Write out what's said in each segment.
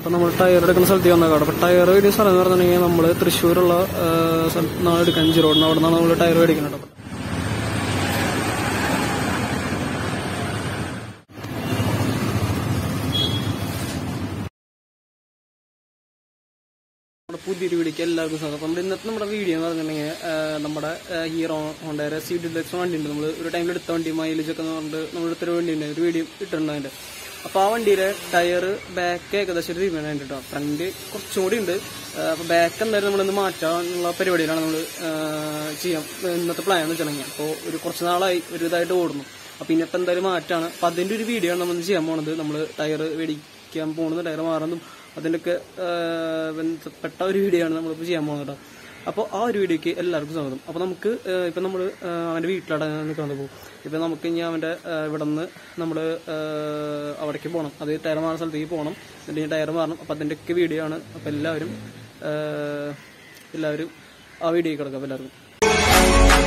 അപ്പോൾ നമ്മൾ ടയർ എടുക്കുന്ന സ്ഥലത്ത് വന്നേക്കാം അപ്പോൾ ടയർ മേടിക്കുന്ന സ്ഥലം എന്ന് പറഞ്ഞിട്ടുണ്ടെങ്കിൽ നമ്മൾ തൃശ്ശൂരുള്ള സ്ഥലത്ത് നിന്നാണ് എടുക്കുക അഞ്ച് റോഡിന് അവിടെ നിന്നാണ് നമ്മൾ ടയർ മേടിക്കുന്നത് കേട്ടോ നമ്മുടെ പുതിയൊരു വീഡിയോക്ക് എല്ലാവർക്കും സ്വാഗതം അപ്പോൾ നമ്മുടെ ഇന്നത്തെ നമ്മുടെ വീഡിയോ എന്ന് പറഞ്ഞിട്ടുണ്ടെങ്കിൽ ആ, നമ്മുടെ ആ, ഹീറോ ഹോണ്ടയുടെ സി ഡിലക്സ് വണ്ടി ഉണ്ട് നമ്മൾ ഒരു ടൈമിൽ എടുത്ത വണ്ടി മൈലേജ് ഒക്കെ പറഞ്ഞിട്ട് നമ്മൾ എടുത്തൊരു വണ്ടി ഉണ്ട് ഒരു വീഡിയോ ഇട്ടിട്ടുണ്ട് അതിൻ്റെ അപ്പോൾ ആ വണ്ടിയിലെ ടയർ ബാക്ക് ഏകദേശം ഒരു തീരുമാനം കേട്ടോ ഫ്രണ്ട് കുറച്ചും കൂടി ഉണ്ട് അപ്പോൾ ബാക്ക് എന്തായാലും നമ്മളിന്ന് മാറ്റാനുള്ള പരിപാടിയിലാണ് നമ്മൾ ചെയ്യാം ഇന്നത്തെ പ്ലാൻ എന്ന് വെച്ചിട്ടുണ്ടെങ്കിൽ അപ്പോൾ ഒരു കുറച്ച് നാളായി ഒരു ഇതായിട്ട് ഓടുന്നു അപ്പോൾ ഇന്നത്തെ എന്തായാലും മാറ്റാണ് അപ്പോൾ അതിൻ്റെ ഒരു വീഡിയോ ആണ് നമ്മൾ ചെയ്യാൻ പോണത് നമ്മൾ ടയർ മേടിക്കാൻ പോകുന്നത് ടയർ മാറുന്നതും അതിൻ്റെയൊക്കെ ബന്ധപ്പെട്ട ഒരു വീഡിയോ ആണ് നമ്മളിപ്പോൾ ചെയ്യാൻ പോകുന്നത് കേട്ടോ അപ്പോൾ ആ ഒരു വീഡിയോക്ക് എല്ലാവർക്കും സ്വാഗതം അപ്പോൾ നമുക്ക് ഏഹ്, ഇപ്പം നമ്മൾ അവൻ്റെ വീട്ടിലാണ് നിൽക്കുന്നത് പോകും ഇപ്പം നമുക്ക് ഇനി അവൻ്റെ ഏഹ്, ഇവിടെ നിന്ന് നമ്മൾ അവിടേക്ക് പോകണം അത് ടയർ മാറുന്ന സ്ഥലത്തേക്ക് പോകണം എന്നിട്ട് ഇനി ടയർ മാറണം അപ്പോൾ അതിൻ്റെയൊക്കെ വീഡിയോ ആണ് അപ്പോൾ എല്ലാവരും ഏഹ്, എല്ലാവരും ആ വീഡിയോക്ക് കിടക്കാം അപ്പോൾ എല്ലാവർക്കും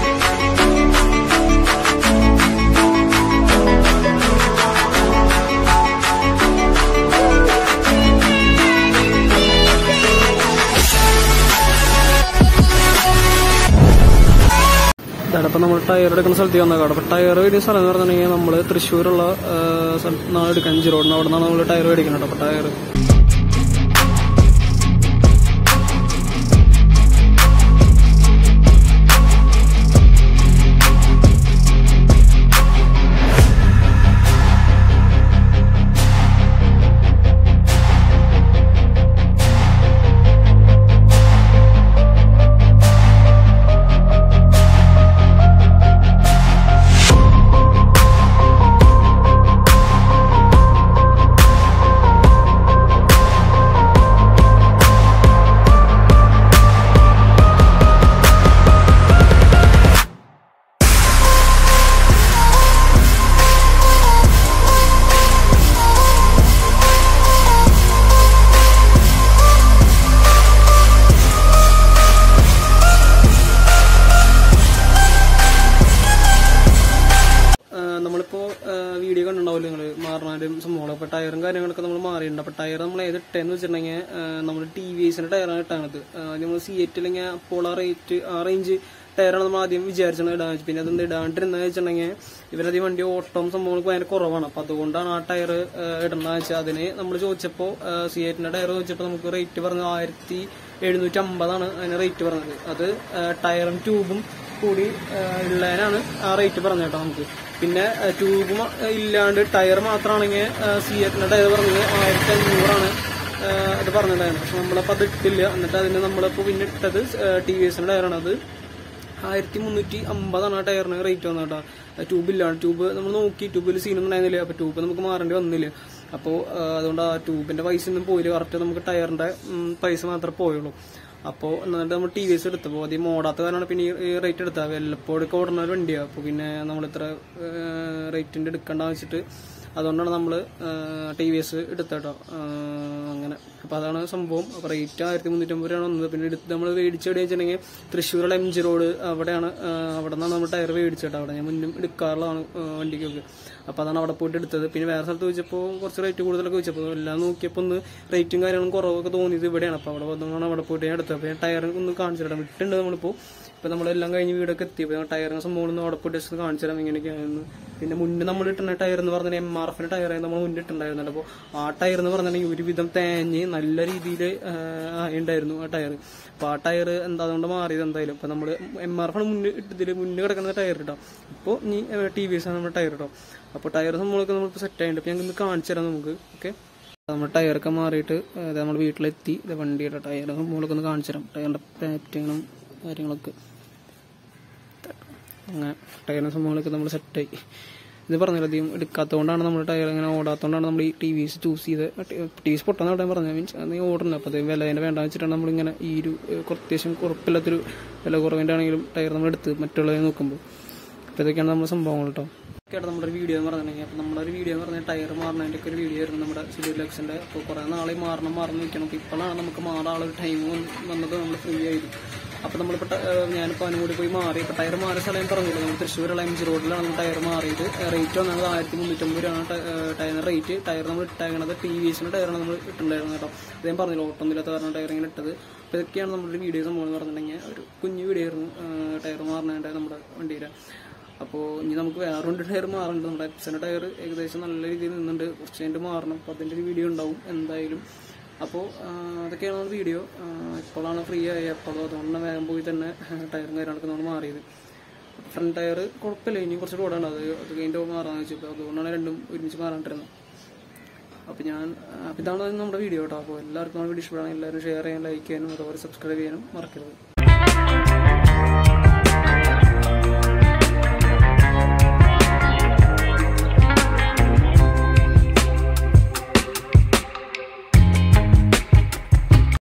ഇതാണ് ഇപ്പം നമ്മൾ ടയർ എടുക്കുന്ന സ്ഥലത്ത് വന്നേക്കാം അപ്പോൾ ടയർ മേടിക്കുന്ന സ്ഥലം എന്ന് പറഞ്ഞിട്ടുണ്ടെങ്കിൽ നമ്മൾ തൃശ്ശൂരുള്ള സ്ഥലത്ത് നിന്നാണ് എടുക്കുക അഞ്ച് റോഡിന് അവിടെ നിന്നാണ് നമ്മൾ ടയർ മേടിക്കുന്നത് കേട്ടോ അപ്പോൾ ടയർ ആഹ് നമ്മളിപ്പോ ആഹ് വീഡിയോ കണ്ടിട്ടുണ്ടാവില്ല നിങ്ങൾ മാറണാലും സംഭവങ്ങളും അപ്പൊ ടയറും കാര്യങ്ങളൊക്കെ നമ്മൾ മാറിയിട്ടുണ്ട് അപ്പൊ ടയർ നമ്മൾ ഏത് ഇട്ടെന്ന് വെച്ചിട്ടുണ്ടെങ്കിൽ നമ്മൾ ടി വി എസിന്റെ ടയറാണ് ഇട്ടാണത് നമ്മൾ സി എറ്റ് അല്ലെങ്കിൽ അപ്പോൾ ആ റേറ്റ് ആ റേഞ്ച് ടയറാണ് നമ്മൾ ആദ്യം വിചാരിച്ചത് ഇടാൻ വെച്ച് പിന്നെ അതെന്ത് ഇടാണ്ടിരുന്നത് വെച്ചിട്ടുണ്ടെങ്കിൽ ഇവരത് വണ്ടി ഓട്ടം സംഭവങ്ങൾക്ക് ഭയങ്കര കുറവാണ് അപ്പൊ അതുകൊണ്ടാണ് ആ ടയർ ഇടണമെന്ന് വെച്ചാൽ അതിന് നമ്മൾ ചോദിച്ചപ്പോൾ സി എറ്റിന്റെ ടയർ ചോദിച്ചപ്പോൾ നമുക്ക് റേറ്റ് പറഞ്ഞത് ആയിരത്തി എഴുന്നൂറ്റി അമ്പതാണ് അതിന് റേറ്റ് പറഞ്ഞത് അത് ആഹ് ടയറും ട്യൂബും കൂടി ആഹ് ഉള്ളതിനാണ് ആ റേറ്റ് പറഞ്ഞത് കേട്ടോ നമുക്ക് പിന്നെ ട്യൂബ് ഇല്ലാണ്ട് ടയർ മാത്രമാണെങ്കിൽ സി എറ്റിന്റെ ടയർ പറഞ്ഞത് ആയിരത്തി അഞ്ഞൂറാണ് അത് പറഞ്ഞിട്ടുണ്ടായിരുന്നു പക്ഷെ നമ്മളപ്പോൾ അത് ഇട്ടില്ല എന്നിട്ട് അതിന് നമ്മളിപ്പോൾ പിന്നെ ഇട്ടത് ടി വി എസിന്റെ ടയറാണ് അത് ആയിരത്തി മുന്നൂറ്റി അമ്പതാണ് ആ ടയറിന് റേറ്റ് വന്നത് കേട്ടോ ട്യൂബ് ഇല്ലാണ് ട്യൂബ് നമ്മൾ നോക്കി ട്യൂബിൽ സീനൊന്നും ഉണ്ടായിരുന്നില്ല അപ്പോൾ ട്യൂബ് നമുക്ക് മാറേണ്ടി വന്നില്ല അപ്പോൾ അതുകൊണ്ട് ആ ട്യൂബിന്റെ പൈസ ഒന്നും പോയില്ല കറക്റ്റ് നമുക്ക് ടയറിന്റെ ഉം, പൈസ മാത്രമേ പോയുള്ളൂ അപ്പോൾ എന്നിട്ട് നമ്മൾ ടി വി എസ് എടുത്തപ്പോൾ ആദ്യം ഓടാത്ത കാരണമാണ് പിന്നെ ഈ റേറ്റ് എടുത്താൽ വല്ലപ്പോഴൊക്കെ ഓടുന്ന ഒരു വണ്ടിയാണ് അപ്പോൾ പിന്നെ നമ്മൾ ഇത്ര റേറ്റിന്റെ എടുക്കണ്ട വെച്ചിട്ട് അതുകൊണ്ടാണ് നമ്മൾ ടി വി എസ് എടുത്തേട്ടോ അങ്ങനെ അപ്പോൾ അതാണ് സംഭവം അപ്പോൾ റേറ്റ് ആയിരത്തി മുന്നൂറ്റമ്പത് രൂപയാണ് വന്നത് പിന്നെ എടുത്ത് നമ്മൾ മേടിച്ച് എവിടെ വെച്ചിട്ടുണ്ടെങ്കിൽ തൃശ്ശൂരുള്ള എം ജി റോഡ് അവിടെയാണ് ആ, അവിടെ നിന്നാണ് നമ്മൾ ടയർ മേടിച്ചേട്ടോ അവിടെ ഞാൻ മുന്നും എടുക്കാറുള്ളതാണ് ആ, വണ്ടിക്കൊക്കെ അപ്പോൾ അതാണ് അവിടെ പോയിട്ട് എടുത്തത് പിന്നെ വേറെ സ്ഥലത്ത് ചോദിച്ചപ്പോൾ കുറച്ച് റേറ്റ് കൂടുതലൊക്കെ ചോദിച്ചപ്പോൾ എല്ലാം നോക്കിയപ്പോൾ ഒന്ന് റേറ്റും കാര്യങ്ങളും കുറവൊക്കെ തോന്നിയത് ഇവിടെയാണ് അപ്പോൾ അവിടെ വന്നതാണ് അവിടെ പോയിട്ട് ഞാൻ എടുത്തത് അപ്പോൾ ഞാൻ ടയർ ഒന്ന് കാണിച്ചു തരാം വിട്ടുണ്ട് നമ്മളിപ്പോൾ ഇപ്പോൾ നമ്മളെല്ലാം കഴിഞ്ഞ് വീടൊക്കെ എത്തിയപ്പോൾ ഞാൻ ടയറിന് സംഭവം ഒന്ന് അവിടെ പോയിട്ട് ജസ്റ്റ് കാണിച്ചു തരാം ഇങ്ങനെയൊക്കെയാണെന്ന് പിന്നെ മുന്നേ നമ്മൾ ഇട്ടുന്ന ടയർ എന്ന് പറഞ്ഞാൽ എം ആർ എഫിന്റെ ടയർ നമ്മൾ മുന്നേ ഇട്ടുണ്ടായിരുന്നുണ്ട് അപ്പോൾ ആ ടയർ എന്ന് പറഞ്ഞിട്ടുണ്ടെങ്കിൽ ഒരുവിധം തേഞ്ഞ് നല്ല രീതിയിൽ ഉണ്ടായിരുന്നു ആ ടയർ അപ്പോൾ ആ ടയർ എന്താ അതുകൊണ്ട് മാറിയത് എന്തായാലും അപ്പോൾ നമ്മൾ എം ആർ എഫ് മുന്നേ ഇട്ടതിൽ മുന്നേ കിടക്കുന്ന ടയർ ഇട്ടാം ഇപ്പോൾ ഇനി ടി വി എസ് ആണ് നമ്മുടെ ടയർ ഇട്ടോ അപ്പോൾ ടയർ സംഭവമൊക്കെ നമ്മളിപ്പോൾ സെറ്റ് ആയിട്ടുണ്ട് അപ്പോൾ ഞങ്ങൾക്ക് കാണിച്ചു തരാം നമുക്ക് ഓക്കെ നമ്മുടെ ടയറൊക്കെ മാറിയിട്ട് അത് നമ്മുടെ വീട്ടിലെത്തി ഇത് വണ്ടിയുടെ ടയർ സംഭവങ്ങളൊക്കെ ഒന്ന് കാണിച്ചു തരാം ടയറിന്റെ പാറ്റേണും കാര്യങ്ങളൊക്കെ അങ്ങനെ ടയറിന് സംഭവങ്ങളൊക്കെ നമ്മൾ സെറ്റായി ഇത് പറഞ്ഞില്ല അധികം എടുക്കാത്തതുകൊണ്ടാണ് നമ്മൾ ടയർ ഇങ്ങനെ ഓടാത്തതുകൊണ്ടാണ് നമ്മൾ ഈ ടി വിസ് ചൂസ് ചെയ്ത് ടി വിസ് പൊട്ടാന്ന് അവിടെ പറഞ്ഞത് മീൻസ് അത് ഓടുന്നത് അപ്പോൾ അത് വില അതിൻ്റെ വേണ്ട വെച്ചിട്ടാണ് നമ്മളിങ്ങനെ ഈ ഒരു ഏഹ്, കുറച്ച് അത്യാവശ്യം കുറപ്പില്ലാത്തൊരു വില കുറവിൻ്റെ ആണെങ്കിലും ടയർ നമ്മൾ എടുത്ത് മറ്റുള്ളവരെ നോക്കുമ്പോൾ അപ്പോൾ ഇതൊക്കെയാണ് നമ്മുടെ സംഭവങ്ങൾ കേട്ടോ കേട്ടോ നമ്മുടെ ഒരു വീഡിയോ എന്ന് പറഞ്ഞിട്ടുണ്ടെങ്കിൽ അപ്പോൾ നമ്മുടെ ഒരു വീഡിയോ എന്ന് പറഞ്ഞാൽ ടയർ മാറുന്നതിൻ്റെ ഒക്കെ ഒരു വീഡിയോ ആയിരുന്നു നമ്മുടെ സുലു ലക്സിൻ്റെ അപ്പോൾ കുറേ നാളെ മാറണം മാറണം നിൽക്കണം അപ്പോൾ ഇപ്പോഴാണ് നമുക്ക് മാറാനുള്ള ഒരു ടൈം വന്നത് നമ്മൾ ഫ്രീ ആയിരുന്നു അപ്പോൾ നമ്മളിപ്പോൾ ഞാനിപ്പോൾ അവനും കൂടി പോയി മാറി ഇപ്പോൾ ടയർ മാറിയ സ്ഥലം ഞാൻ പറഞ്ഞില്ല നമ്മൾ തൃശ്ശൂരുള്ള എം ജി റോഡിലാണ് നമ്മൾ ടയർ മാറിയത് റേറ്റ് വന്നത് ആയിരത്തി മുന്നൂറ്റമ്പത് രൂപയാണ് ടയർ റേറ്റ് ടയർ നമ്മൾ ഇട്ടേക്കണത് ടി വി എസിൻ്റെ ടയറാണ് നമ്മൾ ഇട്ടുണ്ടായിരുന്നത് കേട്ടോ അത് ഞാൻ പറഞ്ഞില്ല ഓട്ടൊന്നുമില്ലാത്ത കാരണം ടയർ ഇങ്ങനെ ഇട്ടത് അപ്പോൾ ഇതൊക്കെയാണ് നമ്മുടെ വീഡിയോ സംഭവം എന്ന് പറഞ്ഞിട്ടുണ്ടെങ്കിൽ ഒരു കുഞ്ഞു വീഡിയോ ആയിരുന്നു ടയർ മാറണേണ്ട നമ്മുടെ വണ്ടിയുടെ അപ്പോൾ ഇനി നമുക്ക് വേറെ രണ്ട് ടയർ മാറുന്നുണ്ട് നമ്മുടെ എപ്സൻ്റെ ടയർ ഏകദേശം നല്ല രീതിയിൽ നിന്നുണ്ട് കുറച്ച് കഴിഞ്ഞിട്ട് മാറണം അപ്പോൾ അതിൻ്റെ ഒരു വീഡിയോ ഉണ്ടാവും എന്തായാലും അപ്പോൾ അതൊക്കെയാണ് നമ്മുടെ വീഡിയോ ഇപ്പോഴാണ് ഫ്രീ ആയി അപ്പോൾ അതുകൊണ്ട് വേഗം പോയി തന്നെ ടയറും കാര്യങ്ങളൊക്കെ നമ്മൾ മാറിയത് ഫ്രണ്ട് ടയർ കുഴപ്പമില്ല ഇനി കുറച്ച് റോഡാണ് അത് അത് കഴിഞ്ഞിട്ട് മാറാന്ന് വെച്ചപ്പോൾ അതുകൊണ്ടാണ് രണ്ടും ഒരുമിച്ച് മാറാണ്ടിരുന്നത് അപ്പോൾ ഞാൻ അപ്പോൾ ഇതാണ് നമ്മുടെ വീഡിയോ കേട്ടോ അപ്പോൾ എല്ലാവർക്കും നമ്മുടെ വീഡിയോ ഇഷ്ടപ്പെടാൻ എല്ലാവരും ഷെയർ ചെയ്യാൻ ലൈക്ക് ചെയ്യാനും അതുപോലെ സബ്സ്ക്രൈബ് ചെയ്യാനും മറക്കരുത്